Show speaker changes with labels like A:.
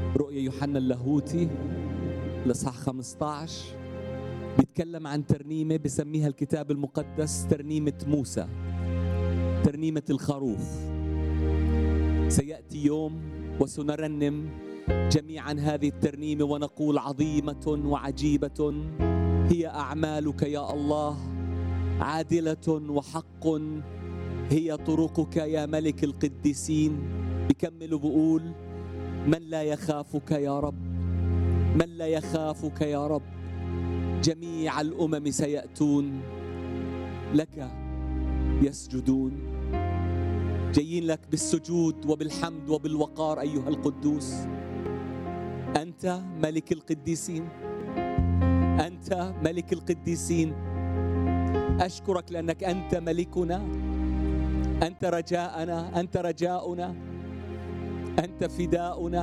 A: رؤيا يوحنا اللاهوتي الاصحاح 15 بيتكلم عن ترنيمه بسميها الكتاب المقدس ترنيمه موسى ترنيمه الخروف سياتي يوم وسنرنم جميعا هذه الترنيمه ونقول عظيمه وعجيبه هي اعمالك يا الله عادله وحق هي طرقك يا ملك القديسين بكملوا بقول من لا يخافك يا رب من لا يخافك يا رب جميع الامم سياتون لك يسجدون جايين لك بالسجود وبالحمد وبالوقار ايها القدوس انت ملك القديسين انت ملك القديسين اشكرك لانك انت ملكنا انت رجاءنا انت رجاؤنا انت فداؤنا